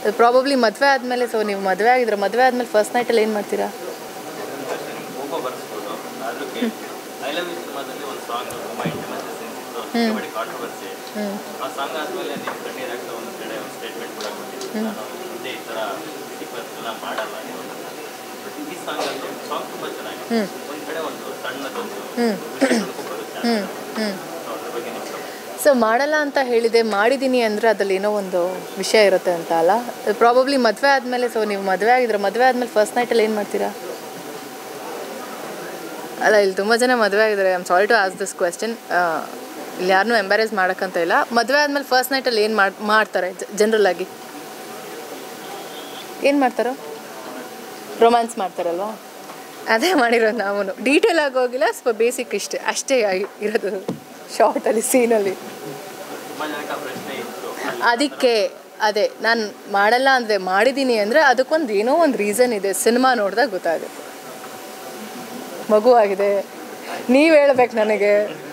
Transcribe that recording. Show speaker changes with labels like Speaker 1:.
Speaker 1: probably ಮದುವೆ ಆದಮೇಲೆ so ನೀವು ಮದುವೆ ಆಗಿದ್ರೆ ಮದುವೆ ಆದಮೇಲೆ ಫಸ್ಟ್ ನೈಟಲ್ಲಿ ಏನು ಮಾಡ್ತೀರಾ
Speaker 2: ಹೋಗೋ ಬರ್ಸ್ಬೋದು ಆದ್ರೂ ಕೇಳ್ತೀನಿ ಐ ಲವ್ ಯು ಸಿನಿಮಾದಲ್ಲಿ ಒಂದು ಸಾಂಗ್ ತುಂಬ ಇಂಟಿಮೆಸಿ ಸೀನ್ಸ್ ಇತ್ತು ಬಡಿ ಕಾಂಟ್ರವರ್ಸಿ ಆ ಸಾಂಗ್ ಆದಮೇಲೆ ನೀವು ಕಣ್ಣೀರು ಹಾಕ್ತಾ ಒಂದು ಕಡೆ ಒಂದು ಸ್ಟೇಟ್ಮೆಂಟ್ ಕೂಡ ಕೊಟ್ಟಿದ್ದೆ ನಾನು ಮುಂದೆ ಈ ಥರ ಸೀಕ್ವೆನ್ಸ್ನ ಮಾಡಲ್ಲ ಬಟ್ ಈ ಸಾಂಗ್ ಅಲ್ಲಿ ಸಾಂಗ್ ತುಂಬ ಚೆನ್ನಾಗಿದೆ ಒಂದು ಕಡೆ ಒಂದು ಸಣ್ಣದೊಂದು ವಿಷಯ ಬರುತ್ತೆ
Speaker 1: ಹ್ಞೂ
Speaker 2: ಸೊ ಅದ್ರ ಬಗ್ಗೆ ನೀವು ಸ್ವಲ್ಪ
Speaker 1: ಸೊ ಮಾಡಲ್ಲ ಅಂತ ಹೇಳಿದೆ ಮಾಡಿದ್ದೀನಿ ಅಂದರೆ ಅದ್ರಲ್ಲಿ ಏನೋ ಒಂದು ವಿಷಯ ಇರುತ್ತೆ ಅಂತ ಅಲ್ಲ ಪ್ರಾಬಬ್ಲಿ ಮದುವೆ ಆದಮೇಲೆ ಸೊ ನೀವು ಮದುವೆ ಆಗಿದ್ರೆ ಮದುವೆ ಆದಮೇಲೆ ಫಸ್ಟ್ ನೈಟಲ್ಲಿ ಏನು ಮಾಡ್ತೀರಾ ಅಲ್ಲ ಇಲ್ಲಿ ತುಂಬ ಜನ ಮದುವೆ ಆಗಿದ್ದಾರೆ I am sorry to ask this question ಇಲ್ಲಿ ಯಾರನ್ನೂ ಎಂಬಾರೇಸ್ ಮಾಡೋಕ್ಕಂತ ಇಲ್ಲ ಮದುವೆ ಆದಮೇಲೆ ಫಸ್ಟ್ ನೈಟಲ್ಲಿ ಏನು ಮಾಡಿ ಮಾಡ್ತಾರೆ ಜನರಲ್ ಆಗಿ ಏನು ಮಾಡ್ತಾರೋ ರೊಮ್ಯಾನ್ಸ್ ಮಾಡ್ತಾರಲ್ವಾ ಅದೇ ಮಾಡಿರೋದು ನಾವು ಡೀಟೇಲ್ ಆಗಿ ಹೋಗಿಲ್ಲ ಸ್ವಲ್ಪ ಬೇಸಿಕ್ ಇಷ್ಟೇ ಅಷ್ಟೇ ಆಗಿ ಇರೋದು ಶಾರ್ಟಲ್ಲಿ ಸೀನಲ್ಲಿ
Speaker 2: ತುಂಬ ಜನಕ್ಕೆ ಆ ಪ್ರಶ್ನೆ ಇತ್ತು
Speaker 1: ಅದಕ್ಕೆ ಅದೇ ನಾನು ಮಾಡಲ್ಲ ಅಂದರೆ ಮಾಡಿದ್ದೀನಿ ಅಂದರೆ ಅದಕ್ಕೊಂದು ಏನೋ ಒಂದು ರೀಸನ್ ಇದೆ ಸಿನಿಮಾ ನೋಡಿದಾಗ ಗೊತ್ತಾಗುತ್ತೆ ಮಗುವಾಗಿದೆ ನೀವು ಹೇಳ್ಬೇಕು ನನಗೆ